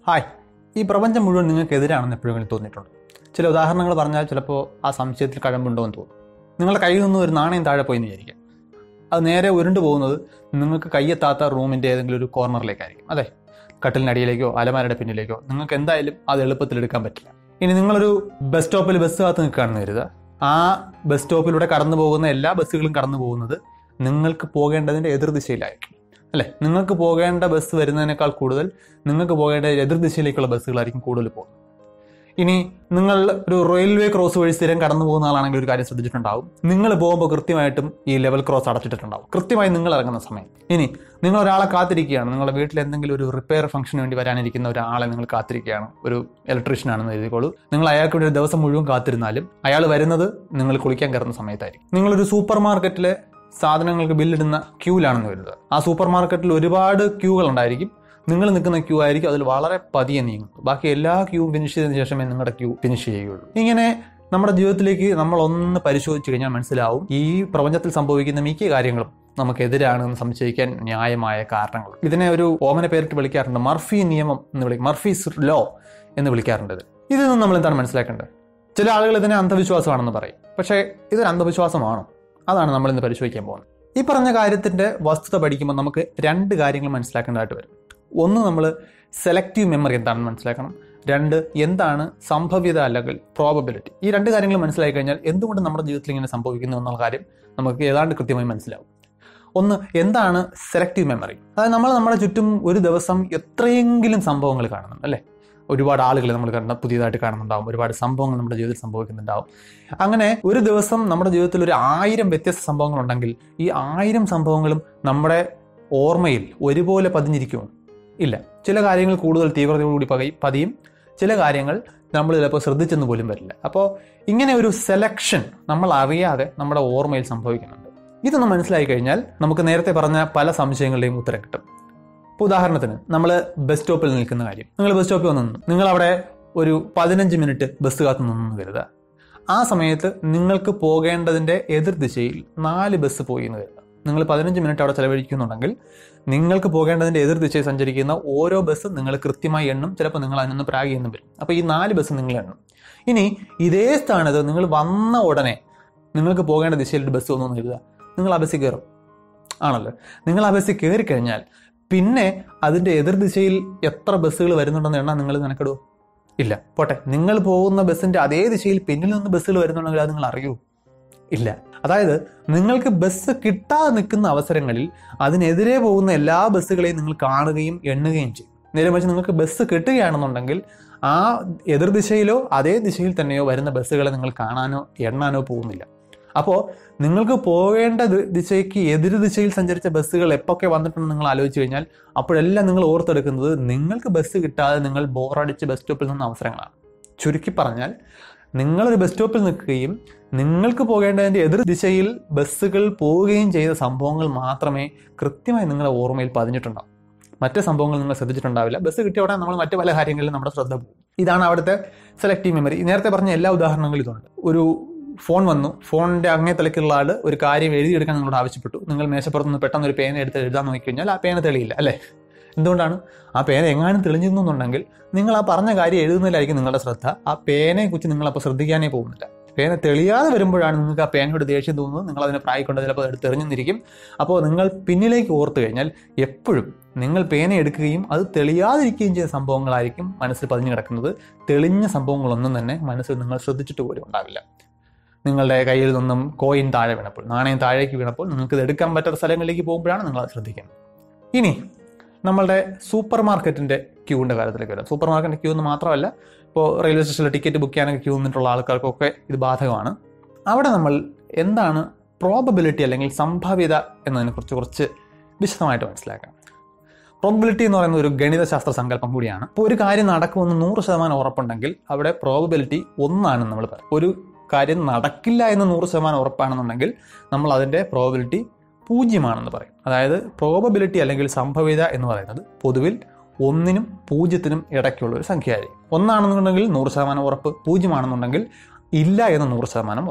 Hi ഈ പ്രപഞ്ചം മുഴുവൻ നിങ്ങൾക്ക് എതിരാണെന്ന് എപ്പോഴെങ്കിലും തോന്നിയിട്ടുണ്ട് ചില ഉദാഹരണങ്ങൾ പറഞ്ഞാൽ ചിലപ്പോൾ ആ സംശയത്തിൽ കഴമ്പുണ്ടോ എന്ന് തോന്നും നിങ്ങളുടെ കയ്യിൽ നിന്ന് ഒരു നാണയം താഴെ പോയി എന്ന് വിചാരിക്കാം അത് നേരെ ഉരുണ്ടു പോകുന്നത് നിങ്ങൾക്ക് കയ്യെത്താത്ത റൂമിൻ്റെ ഏതെങ്കിലും ഒരു കോർണറിലേക്കായിരിക്കും അതെ കട്ടിലിനടിയിലേക്കോ അലമാരയുടെ പിന്നിലേക്കോ നിങ്ങൾക്ക് എന്തായാലും അത് എളുപ്പത്തിൽ എടുക്കാൻ പറ്റില്ല ഇനി നിങ്ങളൊരു ബസ് സ്റ്റോപ്പിൽ ബസ് കാത്ത് നിൽക്കുകയാണെന്ന് കരുതുക ആ ബസ് സ്റ്റോപ്പിലൂടെ കടന്നു പോകുന്ന എല്ലാ ബസ്സുകളും കടന്നു പോകുന്നത് നിങ്ങൾക്ക് പോകേണ്ടതിൻ്റെ എതിർദിശയിലായിരിക്കും അല്ലേ നിങ്ങൾക്ക് പോകേണ്ട ബസ് വരുന്നതിനേക്കാൾ കൂടുതൽ നിങ്ങൾക്ക് പോകേണ്ട എതിർ ദിശയിലേക്കുള്ള ബസ്സുകളായിരിക്കും കൂടുതൽ പോകുന്നത് ഇനി നിങ്ങൾ ഒരു റെയിൽവേ ക്രോസ് വഴി സ്ഥിരം കടന്നു പോകുന്ന ആളാണെങ്കിൽ ഒരു കാര്യം ശ്രദ്ധിച്ചിട്ടുണ്ടാവും നിങ്ങൾ പോകുമ്പോൾ കൃത്യമായിട്ടും ഈ ലെവൽ ക്രോസ് അടച്ചിട്ടുണ്ടാവും കൃത്യമായി നിങ്ങൾ ഇറങ്ങുന്ന സമയം ഇനി നിങ്ങൾ ഒരാളെ കാത്തിരിക്കുകയാണ് നിങ്ങളുടെ വീട്ടിൽ എന്തെങ്കിലും ഒരു റിപ്പയർ ഫംഗ്ഷന് വേണ്ടി വരാനിരിക്കുന്ന ഒരാളെ നിങ്ങൾ കാത്തിരിക്കുകയാണ് ഒരു ഇലക്ട്രീഷ്യൻ ആണെന്ന് എഴുതിക്കോളൂ നിങ്ങൾ അയാൾക്ക് വേണ്ടി ഒരു ദിവസം മുഴുവൻ കാത്തിരുന്നാലും അയാൾ വരുന്നത് നിങ്ങൾ കുളിക്കാൻ കയറുന്ന സമയത്തായിരിക്കും നിങ്ങളൊരു സൂപ്പർ മാർക്കറ്റിലെ സാധനങ്ങൾക്ക് ബില്ലിടുന്ന ക്യൂലാണെന്ന് വരുന്നത് ആ സൂപ്പർ മാർക്കറ്റിൽ ഒരുപാട് ക്യൂകൾ ഉണ്ടായിരിക്കും നിങ്ങൾ നിൽക്കുന്ന ക്യൂ ആയിരിക്കും അതിൽ വളരെ പതിയെ നീങ്ങും ബാക്കി എല്ലാ ക്യൂവും ഫിനിഷ് ചെയ്തതിനു ശേഷമേ നിങ്ങളുടെ ക്യൂ ഫിനിഷ് ചെയ്യുകയുള്ളൂ ഇങ്ങനെ നമ്മുടെ ജീവിതത്തിലേക്ക് നമ്മൾ ഒന്ന് പരിശോധിച്ച് കഴിഞ്ഞാൽ മനസ്സിലാവും ഈ പ്രപഞ്ചത്തിൽ സംഭവിക്കുന്ന മിക്ക കാര്യങ്ങളും നമുക്കെതിരാണെന്ന് സംശയിക്കാൻ ന്യായമായ കാരണങ്ങൾ ഇതിനെ ഒരു ഓമന പേരിട്ട് വിളിക്കാറുണ്ട് മർഫി നിയമം എന്ന് വിളിക്കും മർഫീസ് ലോ എന്ന് വിളിക്കാറുണ്ട് ഇത് ഇതിൽ നിന്ന് നമ്മൾ എന്താണ് മനസ്സിലാക്കേണ്ടത് ചില ആളുകൾ ഇതിനെ അന്ധവിശ്വാസമാണെന്ന് പറയും പക്ഷേ ഇതൊരു അന്ധവിശ്വാസമാണോ അതാണ് നമ്മൾ ഇന്ന് പരിശോധിക്കാൻ പോകുന്നത് ഈ പറഞ്ഞ കാര്യത്തിന്റെ വസ്തുത പഠിക്കുമ്പോൾ നമുക്ക് രണ്ട് കാര്യങ്ങൾ മനസ്സിലാക്കേണ്ടതായിട്ട് വരും ഒന്ന് നമ്മൾ സെലക്റ്റീവ് മെമ്മറി എന്താണെന്ന് മനസ്സിലാക്കണം രണ്ട് എന്താണ് സംഭവ്യത അല്ലെങ്കിൽ പ്രോബബിലിറ്റി ഈ രണ്ട് കാര്യങ്ങൾ മനസ്സിലാക്കി കഴിഞ്ഞാൽ എന്തുകൊണ്ട് നമ്മുടെ ജീവിതത്തിൽ ഇങ്ങനെ സംഭവിക്കുന്നു എന്നുള്ള കാര്യം നമുക്ക് ഏതാണ്ട് കൃത്യമായി മനസ്സിലാവും ഒന്ന് എന്താണ് സെലക്റ്റീവ് മെമ്മറി അതായത് നമ്മൾ നമ്മുടെ ചുറ്റും ഒരു ദിവസം എത്രയെങ്കിലും സംഭവങ്ങൾ കാണുന്നുണ്ട് അല്ലേ ഒരുപാട് ആളുകളെ നമ്മൾ കണ്ട പുതിയതായിട്ട് കാണുന്നുണ്ടാവും ഒരുപാട് സംഭവങ്ങൾ നമ്മുടെ ജീവിതത്തിൽ സംഭവിക്കുന്നുണ്ടാവും അങ്ങനെ ഒരു ദിവസം നമ്മുടെ ജീവിതത്തിൽ ഒരു ആയിരം വ്യത്യസ്ത സംഭവങ്ങൾ ഉണ്ടെങ്കിൽ ഈ ആയിരം സംഭവങ്ങളും നമ്മുടെ ഓർമ്മയിൽ ഒരുപോലെ പതിഞ്ഞിരിക്കുമോ ഇല്ല ചില കാര്യങ്ങൾ കൂടുതൽ തീവ്രതയോടുകൂടി പകയും പതിയും ചില കാര്യങ്ങൾ നമ്മൾ ചിലപ്പോൾ ശ്രദ്ധിച്ചെന്ന് പോലും വരില്ല അപ്പോൾ ഇങ്ങനെ ഒരു സെലക്ഷൻ നമ്മൾ അറിയാതെ നമ്മുടെ ഓർമ്മയിൽ സംഭവിക്കുന്നുണ്ട് ഇതൊന്ന് മനസ്സിലായി കഴിഞ്ഞാൽ നമുക്ക് നേരത്തെ പറഞ്ഞ പല സംശയങ്ങളുടെയും ഉത്തരം കിട്ടും ഇപ്പോൾ ഉദാഹരണത്തിന് നമ്മൾ ബസ് സ്റ്റോപ്പിൽ നിൽക്കുന്ന കാര്യം നിങ്ങൾ ബസ് സ്റ്റോപ്പിൽ വന്ന് നിന്നു നിങ്ങൾ അവിടെ ഒരു പതിനഞ്ച് മിനിറ്റ് ബസ് കാത്ത് നിന്നു കരുതുക ആ സമയത്ത് നിങ്ങൾക്ക് പോകേണ്ടതിൻ്റെ എതിർ ദിശയിൽ നാല് ബസ് പോയി എന്ന് കരുതുക നിങ്ങൾ പതിനഞ്ച് മിനിറ്റ് അവിടെ ചെലവഴിക്കുന്നുണ്ടെങ്കിൽ നിങ്ങൾക്ക് പോകേണ്ടതിൻ്റെ എതിർ ദിശയിൽ സഞ്ചരിക്കുന്ന ഓരോ ബസ് നിങ്ങൾ കൃത്യമായി എണ്ണും ചിലപ്പോൾ നിങ്ങൾ അതിനൊന്ന് പ്രാഗ് ചെയ്യുന്നു വരും അപ്പോൾ ഈ നാല് ബസ് നിങ്ങൾ എണ്ണും ഇനി ഇതേ സ്ഥാനത്ത് നിങ്ങൾ വന്ന ഉടനെ നിങ്ങൾക്ക് പോകേണ്ട ദിശയിൽ ഒരു ബസ് വന്നു കരുതുക നിങ്ങൾ ആ ബസ്സിൽ കയറും ആണല്ലോ നിങ്ങൾ ആ ബസ്സിൽ കയറി കഴിഞ്ഞാൽ പിന്നെ അതിൻ്റെ എതിർ ദിശയിൽ എത്ര ബസ്സുകൾ വരുന്നുണ്ടെന്ന് എണ്ണാൻ നിങ്ങൾ കണക്കിടുമോ ഇല്ല പോട്ടെ നിങ്ങൾ പോകുന്ന ബസ്സിന്റെ അതേ ദിശയിൽ പിന്നിൽ നിന്ന് ബസ്സുകൾ വരുന്നുണ്ടെങ്കിൽ അത് നിങ്ങൾ അറിയൂ ഇല്ല അതായത് നിങ്ങൾക്ക് ബസ് കിട്ടാതെ നിൽക്കുന്ന അവസരങ്ങളിൽ അതിനെതിരെ പോകുന്ന എല്ലാ ബസ്സുകളെയും നിങ്ങൾ കാണുകയും എണ്ണുകയും ചെയ്യും നേരെ മറിച്ച് നിങ്ങൾക്ക് ബസ് കിട്ടുകയാണെന്നുണ്ടെങ്കിൽ ആ എതിർ ദിശയിലോ അതേ ദിശയിൽ തന്നെയോ വരുന്ന ബസ്സുകളെ നിങ്ങൾ കാണാനോ എണ്ണാനോ പോകുന്നില്ല അപ്പോൾ നിങ്ങൾക്ക് പോകേണ്ട ദി- ദിശയ്ക്ക് എതിർ ദിശയിൽ സഞ്ചരിച്ച ബസ്സുകൾ എപ്പൊക്കെ വന്നിട്ടുണ്ടെന്ന് നിങ്ങൾ ആലോചിച്ച് കഴിഞ്ഞാൽ അപ്പോഴെല്ലാം നിങ്ങൾ ഓർത്തെടുക്കുന്നത് നിങ്ങൾക്ക് ബസ് കിട്ടാതെ നിങ്ങൾ ബോറടിച്ച് ബസ് സ്റ്റോപ്പിൽ നിന്ന് അവസരങ്ങളാണ് ചുരുക്കി പറഞ്ഞാൽ നിങ്ങളൊരു ബസ് സ്റ്റോപ്പിൽ നിൽക്കുകയും നിങ്ങൾക്ക് പോകേണ്ടതിൻ്റെ എതിർ ദിശയിൽ ബസ്സുകൾ പോവുകയും ചെയ്ത സംഭവങ്ങൾ മാത്രമേ കൃത്യമായി നിങ്ങളുടെ ഓർമ്മയിൽ പതിഞ്ഞിട്ടുണ്ടാവും മറ്റ് സംഭവങ്ങൾ നിങ്ങൾ ശ്രദ്ധിച്ചിട്ടുണ്ടാവില്ല ബസ് കിട്ടിയ ഉടനെ നമ്മൾ മറ്റു പല കാര്യങ്ങളിലും നമ്മുടെ ശ്രദ്ധ പോകും ഇതാണ് അവിടുത്തെ സെലക്റ്റീവ് മെമ്മറി നേരത്തെ പറഞ്ഞ എല്ലാ ഉദാഹരണങ്ങളും ഇതുണ്ട് ഒരു ഫോൺ വന്നു ഫോണിന്റെ അങ്ങേ തലക്കുള്ള ആൾ ഒരു കാര്യം എഴുതിയെടുക്കാൻ നിങ്ങളോട് ആവശ്യപ്പെട്ടു നിങ്ങൾ മേശപ്പുറത്ത് നിന്ന് പെട്ടെന്ന് ഒരു പേന എടുത്ത് എഴുതാൻ നോക്കിക്കഴിഞ്ഞാൽ ആ പേന തെളിയില്ല അല്ലേ എന്തുകൊണ്ടാണ് ആ പേന എങ്ങാനും തെളിഞ്ഞിരുന്നുണ്ടെങ്കിൽ നിങ്ങൾ ആ പറഞ്ഞ കാര്യം എഴുതുന്നതിലായിരിക്കും നിങ്ങളുടെ ശ്രദ്ധ ആ പേനയെ കുറിച്ച് നിങ്ങൾ അപ്പോൾ ശ്രദ്ധിക്കാനേ പോകുന്നില്ല പേന തെളിയാതെ വരുമ്പോഴാണ് നിങ്ങൾക്ക് ആ പേനയോട് ദേഷ്യം തോന്നുന്നത് നിങ്ങൾ അതിനെ പ്രായിക്കൊണ്ട് ചിലപ്പോൾ എടുത്ത് എറിഞ്ഞിരിക്കും അപ്പോൾ നിങ്ങൾ പിന്നിലേക്ക് ഓർത്തു കഴിഞ്ഞാൽ എപ്പോഴും നിങ്ങൾ പേന എടുക്കുകയും അത് തെളിയാതിരിക്കുകയും ചെയ്ത സംഭവങ്ങളായിരിക്കും മനസ്സിൽ പതിഞ്ഞു കിടക്കുന്നത് തെളിഞ്ഞ സംഭവങ്ങളൊന്നും തന്നെ മനസ്സിൽ നിങ്ങൾ ശ്രദ്ധിച്ചിട്ട് പോലും ഉണ്ടാവില്ല നിങ്ങളുടെ കയ്യിൽ നിന്നും കോയിൻ താഴെ വീണപ്പോൾ നാണയം താഴേക്ക് വീണപ്പോൾ നിങ്ങൾക്ക് ഇത് എടുക്കാൻ പറ്റാത്ത സ്ഥലങ്ങളിലേക്ക് പോകുമ്പോഴാണ് നിങ്ങൾ അത് ശ്രദ്ധിക്കുന്നത് ഇനി നമ്മളുടെ സൂപ്പർ മാർക്കറ്റിന്റെ ക്യൂവിന്റെ കാര്യത്തിലേക്ക് വരാം സൂപ്പർ മാർക്കറ്റിന്റെ ക്യൂ എന്ന് മാത്രമല്ല ഇപ്പോൾ റെയിൽവേ സ്റ്റേഷനിൽ ടിക്കറ്റ് ബുക്ക് ചെയ്യാനൊക്കെ ക്യൂ നിന്നിട്ടുള്ള ആൾക്കാർക്കൊക്കെ ഇത് ബാധകമാണ് അവിടെ നമ്മൾ എന്താണ് പ്രോബബിലിറ്റി അല്ലെങ്കിൽ സംഭാവ്യത എന്നതിനെക്കുറിച്ച് കുറച്ച് വിശദമായിട്ട് മനസ്സിലാക്കാം പ്രോബബിലിറ്റി എന്ന് പറയുന്നത് ഒരു ഗണിതശാസ്ത്ര സങ്കല്പം കൂടിയാണ് ഇപ്പോൾ ഒരു കാര്യം നടക്കുമെന്ന് നൂറ് ശതമാനം ഉറപ്പുണ്ടെങ്കിൽ അവിടെ പ്രോബബിലിറ്റി ഒന്നാണെന്ന് നമ്മൾ പറയും ഒരു കാര്യം നടക്കില്ല എന്ന് നൂറ് ശതമാനം ഉറപ്പാണെന്നുണ്ടെങ്കിൽ നമ്മൾ അതിൻ്റെ പ്രോബബിലിറ്റി പൂജ്യമാണെന്ന് പറയും അതായത് പ്രോബബിലിറ്റി അല്ലെങ്കിൽ സംഭവ്യത എന്ന് പറയുന്നത് പൊതുവിൽ ഒന്നിനും പൂജ്യത്തിനും ഇടയ്ക്കുള്ള ഒരു സംഖ്യയായിരിക്കും ഒന്നാണെന്നുണ്ടെങ്കിൽ നൂറ് ശതമാനം ഉറപ്പ് പൂജ്യമാണെന്നുണ്ടെങ്കിൽ ഇല്ല എന്ന് നൂറ് ശതമാനം ഉറപ്പ്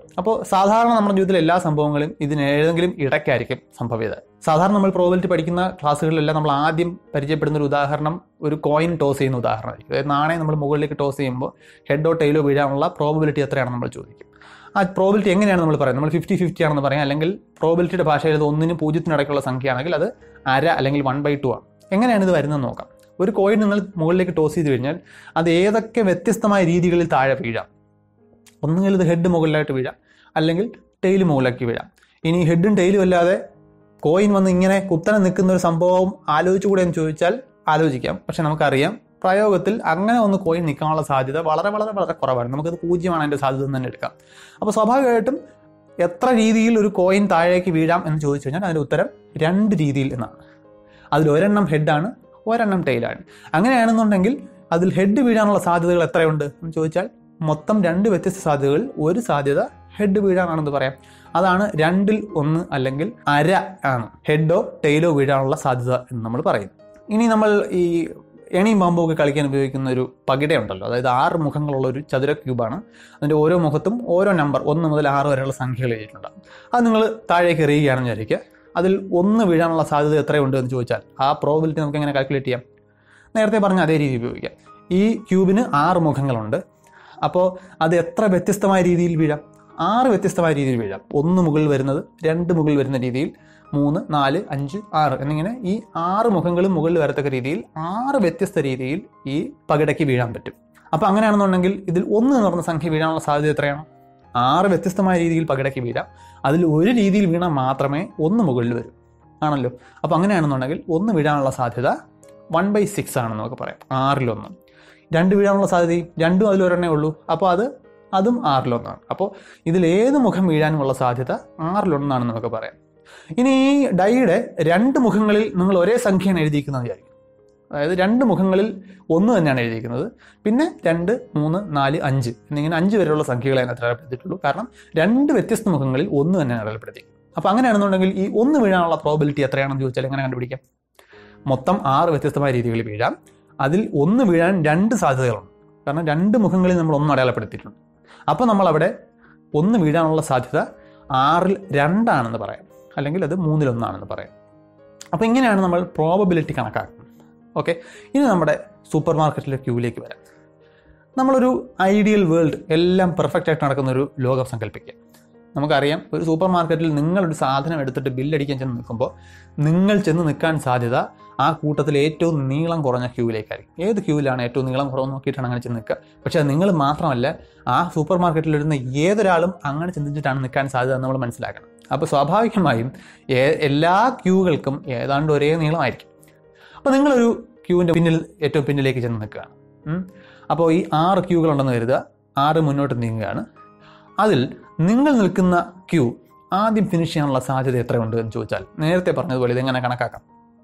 അപ്പോൾ സാധാരണ നമ്മുടെ ജീവിതത്തിലെ എല്ലാ സംഭവങ്ങളും ഇതിന് ഏതെങ്കിലും ഇടയ്ക്കായിരിക്കും സംഭവ്യത സാധാരണ നമ്മൾ പ്രോബിലിറ്റി പഠിക്കുന്ന ക്ലാസ്സുകളിലെല്ലാം നമ്മൾ ആദ്യം പരിചയപ്പെടുന്ന ഒരു ഉദാഹരണം ഒരു കോയിൻ ടോസ് ചെയ്യുന്ന ഉദാഹരണമായിരിക്കും അതായത് നാണയം നമ്മൾ മുകളിലേക്ക് ടോസ് ചെയ്യുമ്പോൾ ഹെഡോ ടൈലോ വീഴാനുള്ള പ്രോബിലിറ്റി എത്രയാണെന്ന് നമ്മൾ ചോദിക്കും ആ പ്രോബിലിറ്റി എങ്ങനെയാണ് നമ്മൾ പറയുന്നത് നമ്മൾ ഫിഫ്റ്റി ഫിഫ്റ്റി ആണെന്ന് പറയാം അല്ലെങ്കിൽ പ്രോബിലിറ്റിയുടെ ഭാഷയിൽ ഇത് ഒന്നിനും പൂജ്യത്തിനിടയ്ക്കുള്ള സംഖ്യയാണെങ്കിൽ അത് അര അല്ലെങ്കിൽ വൺ ബൈ ടു ആണ് എങ്ങനെയാണ് ഇത് വരുന്നത് നോക്കാം ഒരു കോയിൻ നിങ്ങൾ മുകളിലേക്ക് ടോസ് ചെയ്ത് കഴിഞ്ഞാൽ അത് ഏതൊക്കെ വ്യത്യസ്തമായ രീതികളിൽ താഴെ വീഴാം ഒന്നുകിൽ ഇത് ഹെഡ് മുകളിലായിട്ട് വീഴാം അല്ലെങ്കിൽ ടെയിൽ മുകളിലേക്ക് വീഴാം ഇനി ഹെഡും ടെയിലും അല്ലാതെ കോയിൻ വന്ന് ഇങ്ങനെ കുത്തനെ നിൽക്കുന്ന ഒരു സംഭവം ആലോചിച്ചുകൂടെ എന്ന് ചോദിച്ചാൽ ആലോചിക്കാം പക്ഷെ നമുക്കറിയാം പ്രയോഗത്തിൽ അങ്ങനെ ഒന്ന് കോയിൻ നിൽക്കാനുള്ള സാധ്യത വളരെ വളരെ വളരെ കുറവാണ് നമുക്കത് പൂജ്യമാണ് അതിൻ്റെ സാധ്യത എന്ന് തന്നെ എടുക്കാം അപ്പോൾ സ്വാഭാവികമായിട്ടും എത്ര രീതിയിൽ ഒരു കോയിൻ താഴേക്ക് വീഴാം എന്ന് ചോദിച്ചു കഴിഞ്ഞാൽ അതിൻ്റെ ഉത്തരം രണ്ട് രീതിയിൽ എന്നാണ് അതിൽ ഒരെണ്ണം ഹെഡാണ് ഒരെണ്ണം ടെയിലാണ് അങ്ങനെയാണെന്നുണ്ടെങ്കിൽ അതിൽ ഹെഡ് വീഴാനുള്ള സാധ്യതകൾ എത്രയുണ്ട് എന്ന് ചോദിച്ചാൽ മൊത്തം രണ്ട് വ്യത്യസ്ത സാധ്യതകൾ ഒരു സാധ്യത ഹെഡ് വീഴാനാണെന്ന് പറയാം അതാണ് രണ്ടിൽ ഒന്ന് അല്ലെങ്കിൽ അര ആണ് ഹെഡോ ടെയിലോ വീഴാനുള്ള സാധ്യത എന്ന് നമ്മൾ പറയും ഇനി നമ്മൾ ഈ എണിയും പാമ്പും ഒക്കെ കളിക്കാൻ ഉപയോഗിക്കുന്ന ഒരു പകിടയുണ്ടല്ലോ അതായത് ആറ് മുഖങ്ങളുള്ള ഒരു ചതുര ക്യൂബാണ് അതിൻ്റെ ഓരോ മുഖത്തും ഓരോ നമ്പർ ഒന്ന് മുതൽ ആറ് വരെയുള്ള സംഖ്യകൾ എഴുതിയിട്ടുണ്ടാകും അത് നിങ്ങൾ താഴേക്ക് എറിയുകയാണെന്ന് വിചാരിക്കുക അതിൽ ഒന്ന് വീഴാനുള്ള സാധ്യത എത്രയുണ്ട് എന്ന് ചോദിച്ചാൽ ആ പ്രോബിലിറ്റി നമുക്ക് എങ്ങനെ കാൽക്കുലേറ്റ് ചെയ്യാം നേരത്തെ പറഞ്ഞ അതേ രീതി ഉപയോഗിക്കാം ഈ ക്യൂബിന് ആറ് മുഖങ്ങളുണ്ട് അപ്പോൾ അത് എത്ര വ്യത്യസ്തമായ രീതിയിൽ വീഴാം ആറ് വ്യത്യസ്തമായ രീതിയിൽ വീഴാം ഒന്ന് മുകളിൽ വരുന്നത് രണ്ട് മുകളിൽ വരുന്ന രീതിയിൽ മൂന്ന് നാല് അഞ്ച് ആറ് എന്നിങ്ങനെ ഈ ആറ് മുഖങ്ങളും മുകളിൽ വരത്തക്ക രീതിയിൽ ആറ് വ്യത്യസ്ത രീതിയിൽ ഈ പകിടയ്ക്ക് വീഴാൻ പറ്റും അപ്പോൾ അങ്ങനെയാണെന്നുണ്ടെങ്കിൽ ഇതിൽ ഒന്ന് എന്ന് പറഞ്ഞ സംഖ്യ വീഴാനുള്ള സാധ്യത എത്രയാണ് ആറ് വ്യത്യസ്തമായ രീതിയിൽ പകിടയ്ക്ക് വീഴാം അതിൽ ഒരു രീതിയിൽ വീണാൽ മാത്രമേ ഒന്ന് മുകളിൽ വരൂ ആണല്ലോ അപ്പോൾ അങ്ങനെയാണെന്നുണ്ടെങ്കിൽ ഒന്ന് വീഴാനുള്ള സാധ്യത വൺ ബൈ സിക്സ് ആണെന്ന് നമുക്ക് പറയാം ആറിലൊന്ന് രണ്ട് വീഴാനുള്ള സാധ്യതയും രണ്ടും അതിലൊരെണ്ണേ ഉള്ളൂ അപ്പോൾ അത് അതും ആറിലൊന്നാണ് അപ്പോൾ ഇതിൽ ഏത് മുഖം വീഴാനുമുള്ള സാധ്യത ആറിലൊന്നാണെന്ന് നമുക്ക് പറയാം ഇനി ഈ ഡൈയുടെ രണ്ട് മുഖങ്ങളിൽ നിങ്ങൾ ഒരേ സംഖ്യയാണ് എഴുതിയിരിക്കുന്നത് വിചാരിക്കും അതായത് രണ്ട് മുഖങ്ങളിൽ ഒന്ന് തന്നെയാണ് എഴുതിയിരിക്കുന്നത് പിന്നെ രണ്ട് മൂന്ന് നാല് അഞ്ച് എന്നിങ്ങനെ അഞ്ച് വരെയുള്ള സംഖ്യകളെ അതിനകത്ത് അടയാളപ്പെടുത്തിയിട്ടുള്ളൂ കാരണം രണ്ട് വ്യത്യസ്ത മുഖങ്ങളിൽ ഒന്ന് തന്നെയാണ് അടയാളപ്പെടുത്തിയിരിക്കുന്നത് അപ്പോൾ അങ്ങനെയാണെന്നുണ്ടെങ്കിൽ ഈ ഒന്ന് വീഴാനുള്ള പ്രോബിലിറ്റി എത്രയാണെന്ന് ചോദിച്ചാൽ എങ്ങനെ കണ്ടുപിടിക്കാം മൊത്തം ആറ് വ്യത്യസ്തമായ രീതികളിൽ വീഴാം അതിൽ ഒന്ന് വീഴാൻ രണ്ട് സാധ്യതകളുണ്ട് കാരണം രണ്ട് മുഖങ്ങളിൽ നമ്മൾ ഒന്ന് അടയാളപ്പെടുത്തിയിട്ടുണ്ട് അപ്പോൾ നമ്മൾ അവിടെ ഒന്ന് വീഴാനുള്ള സാധ്യത ആറിൽ രണ്ടാണെന്ന് പറയാം അല്ലെങ്കിൽ അത് മൂന്നിലൊന്നാണെന്ന് പറയാം അപ്പോൾ ഇങ്ങനെയാണ് നമ്മൾ പ്രോബബിലിറ്റി കണക്കാക്കുന്നത് ഓക്കെ ഇനി നമ്മുടെ സൂപ്പർ മാർക്കറ്റിലെ ക്യൂവിലേക്ക് വരാം നമ്മളൊരു ഐഡിയൽ വേൾഡ് എല്ലാം പെർഫെക്റ്റ് ആയിട്ട് നടക്കുന്ന ഒരു ലോകം സങ്കല്പിക്കുക നമുക്കറിയാം ഒരു സൂപ്പർ മാർക്കറ്റിൽ നിങ്ങളൊരു സാധനം എടുത്തിട്ട് ബില്ലടിക്കാൻ ചെന്ന് നിൽക്കുമ്പോൾ നിങ്ങൾ ചെന്ന് നിൽക്കാൻ സാധ്യത ആ കൂട്ടത്തിൽ ഏറ്റവും നീളം കുറഞ്ഞ ക്യൂവിലേക്കായിരിക്കും ഏത് ക്യൂവിലാണ് ഏറ്റവും നീളം കുറവ് നോക്കിയിട്ടാണ് അങ്ങനെ ചെന്ന് നിൽക്കുക പക്ഷേ അത് നിങ്ങൾ മാത്രമല്ല ആ സൂപ്പർ മാർക്കറ്റിൽ ഇരുന്ന ഏതൊരാളും അങ്ങനെ ചിന്തിച്ചിട്ടാണ് നിൽക്കാൻ സാധ്യത എന്ന് നമ്മൾ മനസ്സിലാക്കണം അപ്പോൾ സ്വാഭാവികമായും ഏ- എല്ലാ ക്യൂകൾക്കും ഏതാണ്ട് ഒരേ നീളമായിരിക്കും അപ്പോൾ നിങ്ങളൊരു ക്യൂവിൻ്റെ പിന്നിൽ ഏറ്റവും പിന്നിലേക്ക് ചെന്ന് നിൽക്കുകയാണ് ഉം. അപ്പോൾ ഈ ആറ് ക്യൂകളുണ്ടെന്ന് കരുതുക ആറ് മുന്നോട്ട് നീങ്ങുകയാണ് അതിൽ നിങ്ങൾ നിൽക്കുന്ന ക്യൂ ആദ്യം ഫിനിഷ് ചെയ്യാനുള്ള സാധ്യത എത്രയുണ്ട് എന്ന് ചോദിച്ചാൽ നേരത്തെ പറഞ്ഞതുപോലെ ഇതെങ്ങനെ കണക്കാക്കാം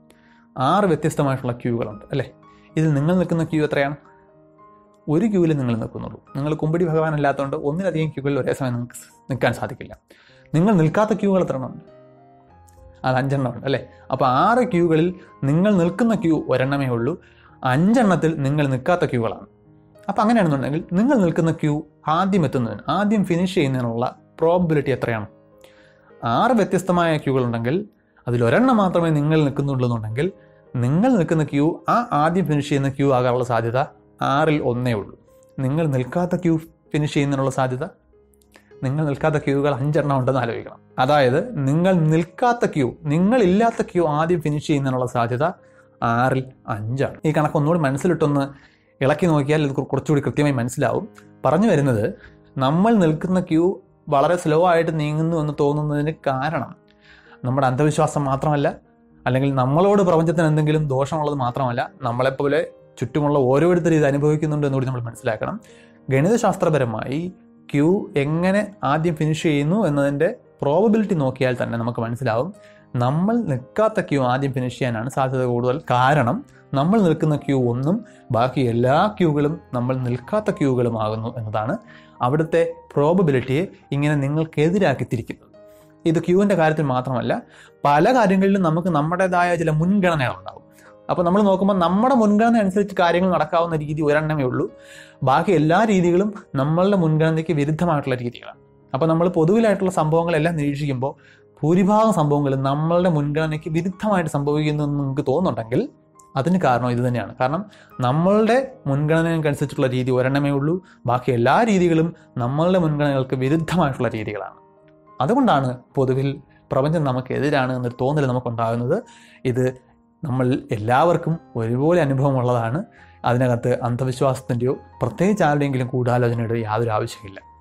ആറ് വ്യത്യസ്തമായിട്ടുള്ള ക്യൂകളുണ്ട് അല്ലേ ഇതിൽ നിങ്ങൾ നിൽക്കുന്ന ക്യൂ എത്രയാണ് ഒരു ക്യൂവിൽ നിങ്ങൾ നിൽക്കുന്നുള്ളൂ നിങ്ങൾ കുമ്പടി ഭഗവാൻ അല്ലാത്തതുകൊണ്ട് ഒന്നിലധികം ക്യൂകളിൽ ഒരേ സമയം നിങ്ങൾക്ക് നിൽക്കാൻ സാധിക്കില്ല നിങ്ങൾ നിൽക്കാത്ത ക്യൂകൾ എത്ര എണ്ണം ഉണ്ട് അത് അഞ്ചെണ്ണം ഉണ്ട് അല്ലേ അപ്പോൾ ആറ് ക്യൂകളിൽ നിങ്ങൾ നിൽക്കുന്ന ക്യൂ ഒരെണ്ണമേ ഉള്ളൂ അഞ്ചെണ്ണത്തിൽ നിങ്ങൾ നിൽക്കാത്ത ക്യൂകളാണ് അപ്പോൾ അങ്ങനെയാണെന്നുണ്ടെങ്കിൽ നിങ്ങൾ നിൽക്കുന്ന ക്യൂ ആദ്യം എത്തുന്നതിന് ആദ്യം ഫിനിഷ് ചെയ്യുന്നതിനുള്ള പ്രോബിലിറ്റി എത്രയാണ് ആറ് വ്യത്യസ്തമായ ക്യൂകളുണ്ടെങ്കിൽ അതിൽ ഒരെണ്ണം മാത്രമേ നിങ്ങൾ നിൽക്കുന്നുള്ളൂ എന്നുണ്ടെങ്കിൽ നിങ്ങൾ നിൽക്കുന്ന ക്യൂ ആ ആദ്യം ഫിനിഷ് ചെയ്യുന്ന ക്യൂ ആകാനുള്ള സാധ്യത ആറിൽ ഒന്നേ ഉള്ളൂ നിങ്ങൾ നിൽക്കാത്ത ക്യൂ ഫിനിഷ് ചെയ്യുന്നതിനുള്ള സാധ്യത നിങ്ങൾ നിൽക്കാത്ത ക്യൂകൾ അഞ്ചെണ്ണം ഉണ്ടെന്ന് ആലോചിക്കണം അതായത് നിങ്ങൾ നിൽക്കാത്ത ക്യൂ നിങ്ങളില്ലാത്ത ക്യൂ ആദ്യം ഫിനിഷ് ചെയ്യുന്നതിനുള്ള സാധ്യത ആറിൽ അഞ്ചാണ് ഈ കണക്ക് ഒന്നുകൂടി മനസ്സിലിട്ടൊന്ന് ഇളക്കി നോക്കിയാൽ ഇത് കുറ- കുറച്ചുകൂടി കൃത്യമായി മനസ്സിലാവും പറഞ്ഞു വരുന്നത് നമ്മൾ നിൽക്കുന്ന ക്യൂ വളരെ സ്ലോ ആയിട്ട് നീങ്ങുന്നു എന്ന് തോന്നുന്നതിന് കാരണം നമ്മുടെ അന്ധവിശ്വാസം മാത്രമല്ല അല്ലെങ്കിൽ നമ്മളോട് പ്രപഞ്ചത്തിന് എന്തെങ്കിലും ദോഷമുള്ളത് മാത്രമല്ല നമ്മളെപ്പോലെ ചുറ്റുമുള്ള ഓരോരുത്തരും ഇത് അനുഭവിക്കുന്നുണ്ട് എന്നുകൂടി നമ്മൾ മനസ്സിലാക്കണം ഗണിതശാസ്ത്രപരമായി ക്യൂ എങ്ങനെ ആദ്യം ഫിനിഷ് ചെയ്യുന്നു എന്നതിൻ്റെ പ്രോബബിലിറ്റി നോക്കിയാൽ തന്നെ നമുക്ക് മനസ്സിലാവും നമ്മൾ നിൽക്കാത്ത ക്യൂ ആദ്യം ഫിനിഷ് ചെയ്യാനാണ് സാധ്യത കൂടുതൽ കാരണം നമ്മൾ നിൽക്കുന്ന ക്യൂ ഒന്നും ബാക്കി എല്ലാ ക്യൂകളും നമ്മൾ നിൽക്കാത്ത ക്യൂകളുമാകുന്നു എന്നതാണ് അവിടുത്തെ പ്രോബബിലിറ്റിയെ ഇങ്ങനെ നിങ്ങൾക്കെതിരാക്കി തിരിക്കുന്നത് ഇത് ക്യൂവിൻ്റെ കാര്യത്തിൽ മാത്രമല്ല പല കാര്യങ്ങളിലും നമുക്ക് നമ്മുടേതായ ചില മുൻഗണനകളുണ്ടാവും അപ്പോൾ നമ്മൾ നോക്കുമ്പോൾ നമ്മുടെ മുൻഗണന അനുസരിച്ച് കാര്യങ്ങൾ നടക്കാവുന്ന രീതി ഒരെണ്ണമേ ഉള്ളൂ ബാക്കി എല്ലാ രീതികളും നമ്മളുടെ മുൻഗണനയ്ക്ക് വിരുദ്ധമായിട്ടുള്ള രീതികളാണ് അപ്പോൾ നമ്മൾ പൊതുവിലായിട്ടുള്ള സംഭവങ്ങളെല്ലാം നിരീക്ഷിക്കുമ്പോൾ ഭൂരിഭാഗം സംഭവങ്ങളും നമ്മളുടെ മുൻഗണനയ്ക്ക് വിരുദ്ധമായിട്ട് സംഭവിക്കുന്നു എന്ന് നിങ്ങൾക്ക് തോന്നുന്നുണ്ടെങ്കിൽ അതിന് കാരണം ഇത് തന്നെയാണ് കാരണം നമ്മളുടെ മുൻഗണനകൾക്കനുസരിച്ചുള്ള രീതി ഒരെണ്ണമേ ഉള്ളൂ ബാക്കി എല്ലാ രീതികളും നമ്മളുടെ മുൻഗണനകൾക്ക് വിരുദ്ധമായിട്ടുള്ള രീതികളാണ് അതുകൊണ്ടാണ് പൊതുവിൽ പ്രപഞ്ചം നമുക്കെതിരാണ് എന്നൊരു തോന്നൽ നമുക്കുണ്ടാകുന്നത് ഇത് നമ്മൾ എല്ലാവർക്കും ഒരുപോലെ അനുഭവമുള്ളതാണ് അതിനകത്ത് അന്ധവിശ്വാസത്തിൻ്റെയോ പ്രത്യേകിച്ച് ആരുടെയെങ്കിലും ഗൂഢാലോചനയുടെയോ യാതൊരു ആവശ്യമില്ല